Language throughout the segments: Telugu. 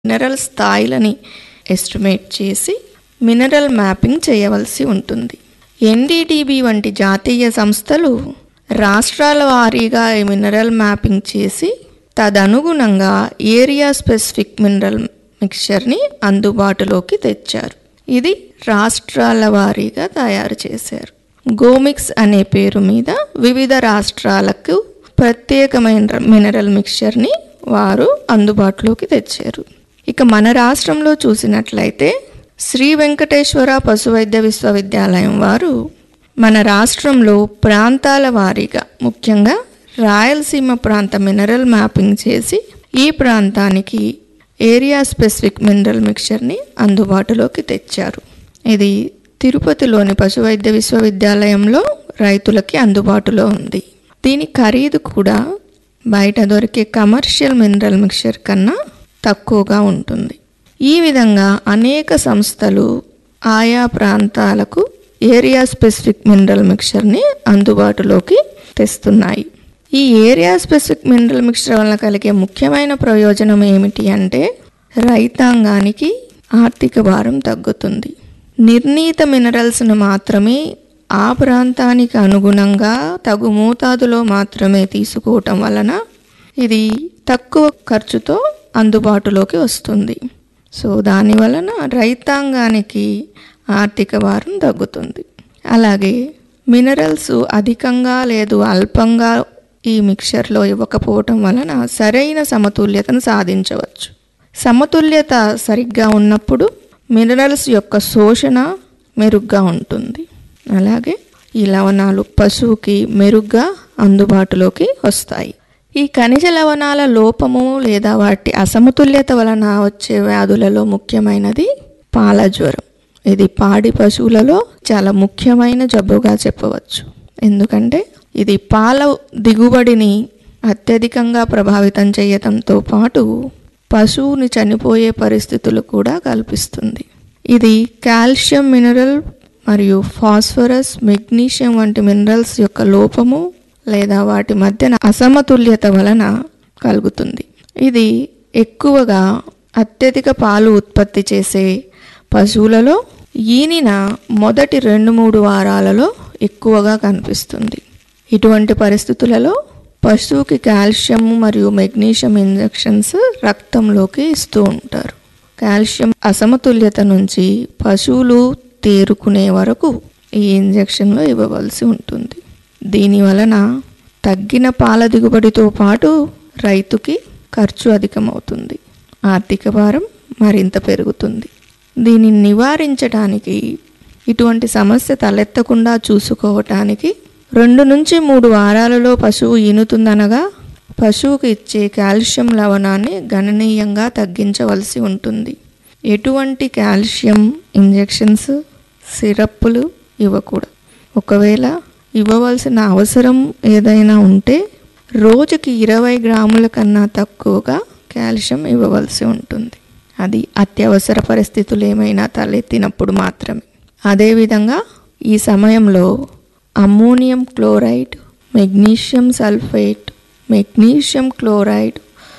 మినరల్ స్థాయిలని ఎస్టిమేట్ చేసి మినరల్ మ్యాపింగ్ చేయవలసి ఉంటుంది ఎన్డీటీబీ వంటి జాతీయ సంస్థలు రాష్ట్రాల వారీగా ఈ మినరల్ మ్యాపింగ్ చేసి తదనుగుణంగా ఏరియా స్పెసిఫిక్ మినరల్ మిక్చర్ని అందుబాటులోకి తెచ్చారు ఇది రాష్ట్రాల వారీగా తయారు చేశారు గోమిక్స్ అనే పేరు మీద వివిధ రాష్ట్రాలకు ప్రత్యేకమైన మినరల్ మిక్చర్ని వారు అందుబాటులోకి తెచ్చారు ఇక మన రాష్ట్రంలో చూసినట్లయితే శ్రీ వెంకటేశ్వర పశువైద్య విశ్వవిద్యాలయం వారు మన రాష్ట్రంలో ప్రాంతాల వారీగా ముఖ్యంగా రాయలసీమ ప్రాంత మినరల్ మ్యాపింగ్ చేసి ఈ ప్రాంతానికి ఏరియా స్పెసిఫిక్ మినరల్ మిక్చర్ని అందుబాటులోకి తెచ్చారు ఇది తిరుపతిలోని పశువైద్య విశ్వవిద్యాలయంలో రైతులకి అందుబాటులో ఉంది దీని ఖరీదు కూడా బయట దొరికే కమర్షియల్ మినరల్ మిక్చర్ కన్నా తక్కువగా ఉంటుంది ఈ విధంగా అనేక సంస్థలు ఆయా ప్రాంతాలకు ఏరియా స్పెసిఫిక్ మినరల్ మిక్చర్ని అందుబాటులోకి తెస్తున్నాయి ఈ ఏరియా స్పెసిఫిక్ మినరల్ మిక్చర్ వలన కలిగే ముఖ్యమైన ప్రయోజనం ఏమిటి అంటే రైతాంగానికి ఆర్థిక భారం తగ్గుతుంది నిర్ణీత మినరల్స్ను మాత్రమే ఆ ప్రాంతానికి అనుగుణంగా తగు మోతాదులో మాత్రమే తీసుకోవటం వలన ఇది తక్కువ ఖర్చుతో అందుబాటులోకి వస్తుంది సో దాని వలన రైతాంగానికి ఆర్థిక భారం తగ్గుతుంది అలాగే మినరల్స్ అధికంగా లేదు అల్పంగా ఈ మిక్చర్లో ఇవ్వకపోవటం వలన సరైన సమతుల్యతను సాధించవచ్చు సమతుల్యత సరిగ్గా ఉన్నప్పుడు మినరల్స్ యొక్క శోషణ మెరుగ్గా ఉంటుంది అలాగే ఈ లవణాలు పశువుకి మెరుగ్గా అందుబాటులోకి వస్తాయి ఈ ఖనిజ లవణాల లోపము లేదా వాటి అసమతుల్యత వలన వచ్చే వ్యాధులలో ముఖ్యమైనది పాల జ్వరం ఇది పాడి పశువులలో చాలా ముఖ్యమైన జబ్బుగా చెప్పవచ్చు ఎందుకంటే ఇది పాల దిగుబడిని అత్యధికంగా ప్రభావితం చేయడంతో పాటు పశువుని చనిపోయే పరిస్థితులు కూడా కల్పిస్తుంది ఇది కాల్షియం మినరల్ మరియు ఫాస్ఫరస్ మెగ్నీషియం వంటి మినరల్స్ యొక్క లోపము లేదా వాటి మధ్యన అసమతుల్యత వలన కలుగుతుంది ఇది ఎక్కువగా అత్యధిక పాలు ఉత్పత్తి చేసే పశువులలో ఈనిన మొదటి రెండు మూడు వారాలలో ఎక్కువగా కనిపిస్తుంది ఇటువంటి పరిస్థితులలో పశువుకి కాల్షియం మరియు మెగ్నీషియం ఇంజెక్షన్స్ రక్తంలోకి ఇస్తూ ఉంటారు కాల్షియం అసమతుల్యత నుంచి పశువులు తేరుకునే వరకు ఈ ఇంజెక్షన్లు ఇవ్వవలసి ఉంటుంది దీని వలన తగ్గిన పాల దిగుబడితో పాటు రైతుకి ఖర్చు అధికమవుతుంది ఆర్థిక భారం మరింత పెరుగుతుంది దీనిని నివారించడానికి ఇటువంటి సమస్య తలెత్తకుండా చూసుకోవటానికి రెండు నుంచి మూడు వారాలలో పశువు ఈనుతుందనగా పశువుకు ఇచ్చే కాల్షియం లవణాన్ని గణనీయంగా తగ్గించవలసి ఉంటుంది ఎటువంటి కాల్షియం ఇంజెక్షన్స్ సిరప్పులు ఇవ్వకూడదు ఒకవేళ ఇవ్వవలసిన అవసరం ఏదైనా ఉంటే రోజుకి ఇరవై గ్రాముల కన్నా తక్కువగా కాల్షియం ఇవ్వవలసి ఉంటుంది అది అత్యవసర పరిస్థితులు ఏమైనా తలెత్తినప్పుడు మాత్రమే అదేవిధంగా ఈ సమయంలో ammonium chloride magnesium sulphate magnesium chloride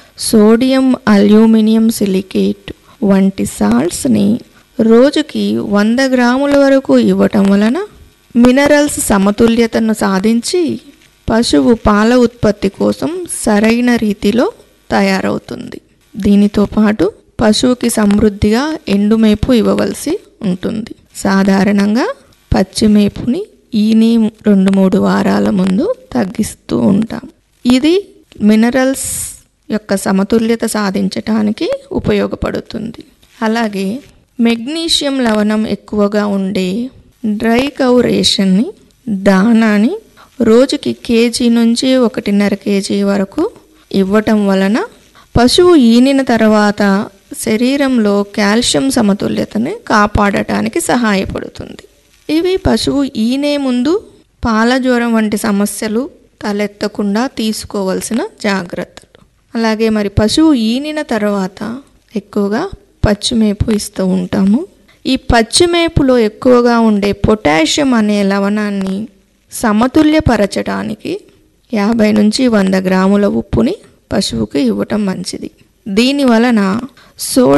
sodium aluminium silicate వంటి సాల్ట్స్ని రోజుకి వంద గ్రాముల వరకు ఇవ్వటం వలన మినరల్స్ సమతుల్యతను సాధించి పశువు పాల ఉత్పత్తి కోసం సరైన రీతిలో తయారవుతుంది దీనితో పాటు పశువుకి సమృద్ధిగా ఎండుమేపు ఇవ్వవలసి ఉంటుంది సాధారణంగా పచ్చిమేపుని ఈని రెండు మూడు వారాల ముందు తగ్గిస్తూ ఉంటాం ఇది మినరల్స్ యొక్క సమతుల్యత సాధించటానికి ఉపయోగపడుతుంది అలాగే మెగ్నీషియం లవణం ఎక్కువగా ఉండే డ్రై కౌ రేషన్ని దానాని రోజుకి కేజీ నుంచి ఒకటిన్నర కేజీ వరకు ఇవ్వటం వలన పశువు ఈనిన తర్వాత శరీరంలో కాల్షియం సమతుల్యతని కాపాడటానికి సహాయపడుతుంది ఇవి పశువు ఈనే ముందు పాల జ్వరం వంటి సమస్యలు తలెత్తకుండా తీసుకోవలసిన జాగ్రత్తలు అలాగే మరి పశువు ఈనిన తర్వాత ఎక్కువగా పచ్చిమేపు ఇస్తూ ఉంటాము ఈ పచ్చిమేపులో ఎక్కువగా ఉండే పొటాషియం అనే లవణాన్ని సమతుల్యపరచడానికి యాభై నుంచి వంద గ్రాముల ఉప్పుని పశువుకి ఇవ్వటం మంచిది దీని వలన సో